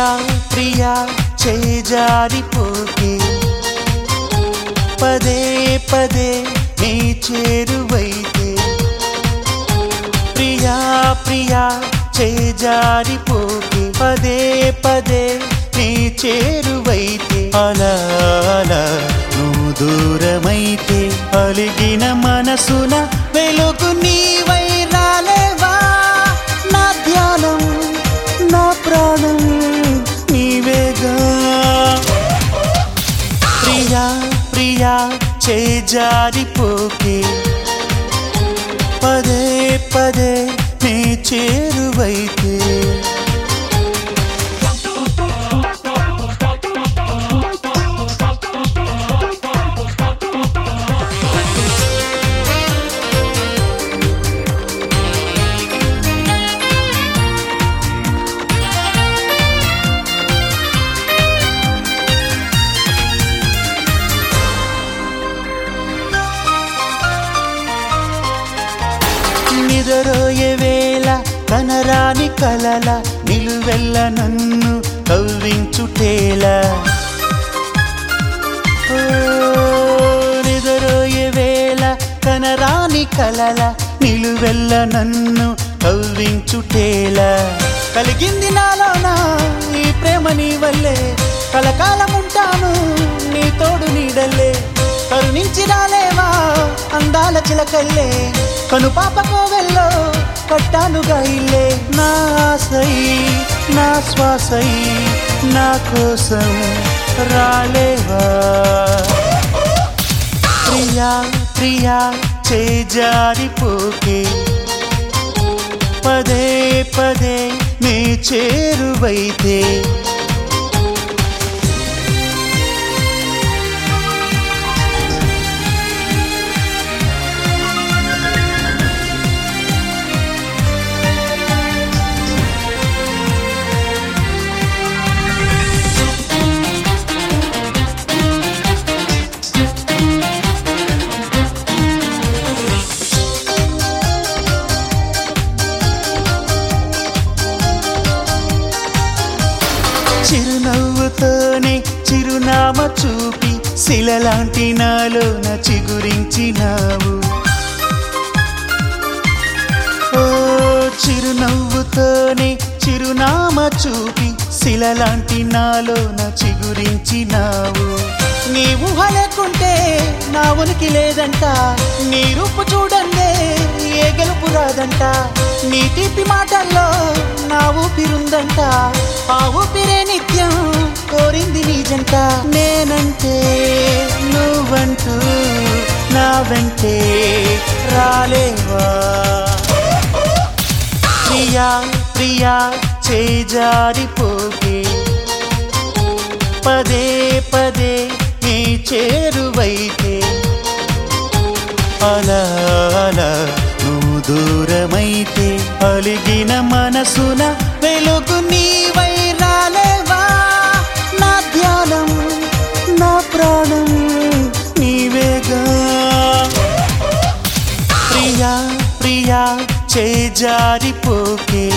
ప్రియా ప్రియా చేజారిపోకే పదే పదే నీ చేరువైతే ప్రియా ప్రియా చేజారిపోకే పదే పదే నీ చేరువైతే అలా అలా నువ్వు దూరమైతే అలిగిన మనసున వెలుగు నీవై రాలేవా నా ధ్యానం నా ప్రాణం నీవేగా ప్రియా ప్రియా చేజారిపోకే పదే పదే నీ చేరువైతే నిదరోయే వేళ కనరాని కలల నిలువెల్ల నన్ను కవ్వించుటేలా ఓ, నిదరోయే వేళ కనరాని కలల నిలువెల్ల నన్ను కవ్వించుటేలా కలిగింది నాలోన ఈ ప్రేమ నీ వల్లే కలకాలం ఉంటాను నీ తోడు నీడల్లే కరుణించి రాలేవా అందాల చిలకల్లే కను పాప కోవెల్లో కట్టానుగా ఇల్లే నా ఆశై నా శ్వాసై నా కోసం రాలేవా ప్రియా ప్రియా చేజారిపోకే పదే పదే నీ చేరువైతే చిరునవ్వుతోనే చిరునామ చూపి శిలలాంటి నాలోన చిగురించినావు ఓ చిరునవ్వుతోనే చిరునామ చూపి శిలలాంటి నాలోన చిగురించినావు నీ ఊహ లేకుంటే నా ఉనికి లేదంట నీ రూపు చూడందే ఏ గెలుపు రాదంట నీ తీపి మాటల్లో నా ఊపిరుందంట ఆ ఊపిరే నిత్యం కోరింది నీ జంట నేనంటే నువ్వంటూ నా వెంటే రాలేవా ప్రియా ప్రియా చేజారిపోకే పదే పదే నీ చేరువైతే అలా అలా నువ్వు దూరమైతే అలిగిన మనసున వెలుగు నీవై రాలేవా నా ధ్యానం నా ప్రాణం నీవేగా ప్రియా ప్రియా చేజారిపోకే